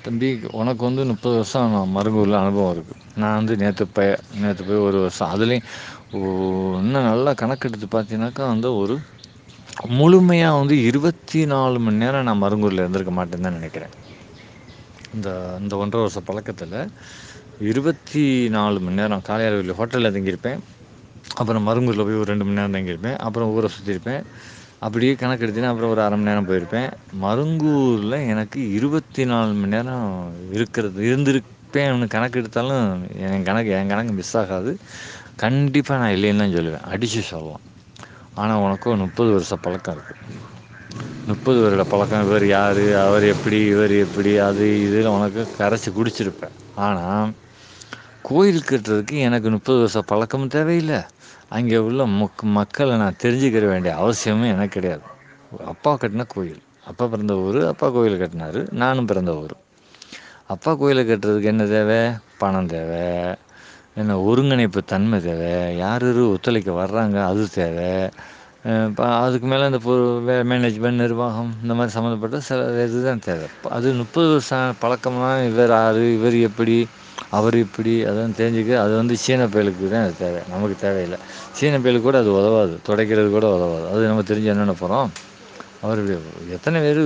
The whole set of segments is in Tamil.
தம்பி உனக்கு வந்து முப்பது வருஷம் நான் மருங்கூரில் அனுபவம் இருக்குது நான் வந்து நேற்று போய் நேற்று போய் ஒரு வருஷம் அதுலேயும் இன்னும் நல்லா கணக்கெடுத்து பார்த்தீங்கன்னாக்கா வந்து ஒரு முழுமையாக வந்து இருபத்தி நாலு மணி நேரம் நான் மருங்கூரில் இருந்திருக்க மாட்டேன்னு தான் நினைக்கிறேன் இந்த இந்த ஒன்றரை வருஷ பழக்கத்தில் இருபத்தி நாலு மணி நேரம் காலையாளவில் ஹோட்டலில் தங்கியிருப்பேன் அப்புறம் மருங்கூரில் போய் ஒரு ரெண்டு மணி நேரம் தங்கியிருப்பேன் அப்புறம் ஊரை சுற்றிருப்பேன் அப்படியே கணக்கு எடுத்தீங்கன்னா அப்புறம் ஒரு அரை மணி நேரம் போயிருப்பேன் மருங்கூரில் எனக்கு இருபத்தி நாலு மணி நேரம் இருக்கிறது இருந்திருப்பேன்னு கணக்கு எடுத்தாலும் என் கணக்கு என் கணக்கு மிஸ் ஆகாது கண்டிப்பாக நான் இல்லைன்னு தான் சொல்லுவேன் அடித்து சொல்லலாம் ஆனால் உனக்கு முப்பது வருஷ பழக்கம் இருக்குது முப்பது வருட பழக்கம் இவர் யார் அவர் எப்படி இவர் எப்படி அது இதில் உனக்கு கரைச்சி குடிச்சிருப்பேன் ஆனால் கோயில் கட்டுறதுக்கு எனக்கு முப்பது வருஷம் பழக்கமும் தேவையில்லை அங்கே உள்ள மக் மக்களை நான் தெரிஞ்சுக்கிற வேண்டிய அவசியமும் எனக்கு கிடையாது அப்பா கட்டின கோயில் அப்பா பிறந்த ஊர் அப்பா கோயில் கட்டினார் நானும் பிறந்த ஊர் அப்பா கோயிலை கட்டுறதுக்கு என்ன தேவை பணம் தேவை என்ன ஒருங்கிணைப்பு தன்மை தேவை யார் யார் ஒத்துழைக்க வர்றாங்க அது தேவை இப்போ அதுக்கு மேலே இந்த மேனேஜ்மெண்ட் நிர்வாகம் இந்த மாதிரி சம்மந்தப்பட்ட சில இதுதான் தேவை அது முப்பது வருஷம் பழக்கமாக இவர் யார் இவர் எப்படி அவர் இப்படி அதான் தெரிஞ்சுக்க அது வந்து சீன பயலுக்கு தான் அது தேவை நமக்கு தேவையில்லை சீன பயலுக்கு கூட அது உதவாது துடைக்கிறது கூட உதவாது அது நம்ம தெரிஞ்சு என்னென்ன போகிறோம் அவர் எத்தனை பேர்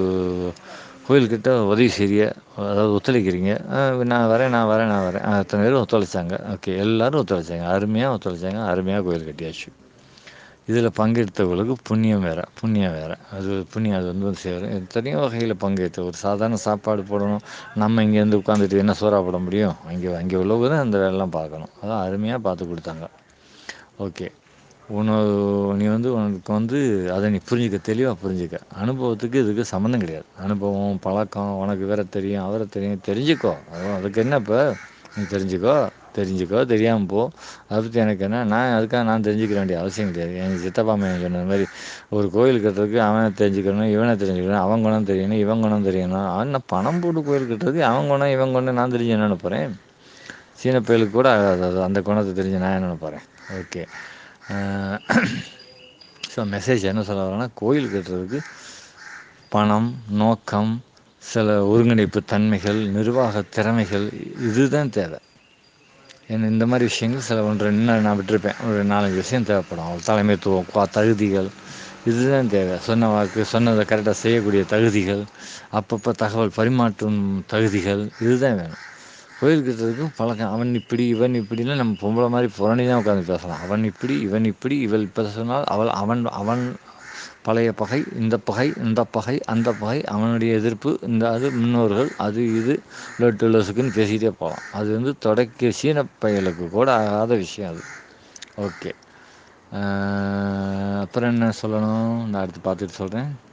கோயில்கிட்ட உதவி செய்ய அதாவது ஒத்துழைக்கிறீங்க நான் வரேன் நான் வரேன் நான் வரேன் அத்தனை பேர் ஒத்துழைச்சாங்க ஓகே எல்லோரும் ஒத்துழைச்சாங்க அருமையாக ஒத்துழைச்சாங்க அருமையாக கோயில் கட்டியாச்சு இதில் பங்கெடுத்தவர்களுக்கு புண்ணியம் வேறு புண்ணியம் வேறு அது புண்ணியம் அது வந்து சேரும் எத்தனையோ வகையில் பங்கேற்று ஒரு சாதாரண சாப்பாடு போடணும் நம்ம இங்கேருந்து உட்காந்துட்டு என்ன சோறா போட முடியும் அங்கே அங்கே உள்ளவங்க தான் அந்த வேலைலாம் பார்க்கணும் அதான் அருமையாக பார்த்து கொடுத்தாங்க ஓகே உணவு நீ வந்து உனக்கு வந்து அதை நீ புரிஞ்சிக்க தெளிவாக புரிஞ்சிக்க அனுபவத்துக்கு இதுக்கு சம்மந்தம் கிடையாது அனுபவம் பழக்கம் உனக்கு வேற தெரியும் அவரை தெரியும் தெரிஞ்சுக்கோ அதுக்கு என்ன இப்போ நீ தெரிஞ்சுக்கோ தெரிஞ்சுக்கோ தெரியாமல் போ அதை பற்றி எனக்கு என்ன நான் அதுக்காக நான் தெரிஞ்சுக்க வேண்டிய அவசியம் கிடையாது எங்கள் சித்தப்பா மையன் சொன்ன மாதிரி ஒரு கோயில் கட்டுறதுக்கு அவனை தெரிஞ்சுக்கணும் இவனை தெரிஞ்சுக்கணும் அவன் குணம் தெரியணும் இவன் குணம் தெரியணும் அவன் பணம் போட்டு கோயில் கட்டுறதுக்கு அவன் குணம் இவன் குணம் நான் தெரிஞ்சு என்ன போகிறேன் சீன பயலுக்கு கூட அந்த குணத்தை தெரிஞ்சு நான் என்ன போகிறேன் ஓகே ஸோ மெசேஜ் என்ன சொல்ல வரேன்னா கோயில் கட்டுறதுக்கு பணம் நோக்கம் சில ஒருங்கிணைப்பு தன்மைகள் நிர்வாக திறமைகள் இதுதான் தேவை ஏன்னா இந்த மாதிரி விஷயங்கள் சில ஒன்று இன்னும் நான் விட்டுருப்பேன் ஒரு நாலஞ்சு விஷயம் தேவைப்படும் தலைமைத்துவம் தகுதிகள் இதுதான் தேவை சொன்ன வாக்கு சொன்னதை கரெக்டாக செய்யக்கூடிய தகுதிகள் அப்பப்போ தகவல் பரிமாற்றும் தகுதிகள் இதுதான் வேணும் கோயில் கட்டுறதுக்கும் பழக்கம் அவன் இப்படி இவன் இப்படின்னு நம்ம பொம்பளை மாதிரி புறணி தான் உட்காந்து பேசலாம் அவன் இப்படி இவன் இப்படி இவள் இப்போ சொன்னால் அவள் அவன் அவன் பழைய பகை இந்த பகை இந்த பகை அந்த பகை அவனுடைய எதிர்ப்பு இந்த அது முன்னோர்கள் அது இது லொட்டு லொசுக்குன்னு பேசிக்கிட்டே போகலாம் அது வந்து தொடக்க சீன பயலுக்கு கூட ஆகாத விஷயம் அது ஓகே அப்புறம் என்ன சொல்லணும் நான் அடுத்து பார்த்துட்டு சொல்கிறேன்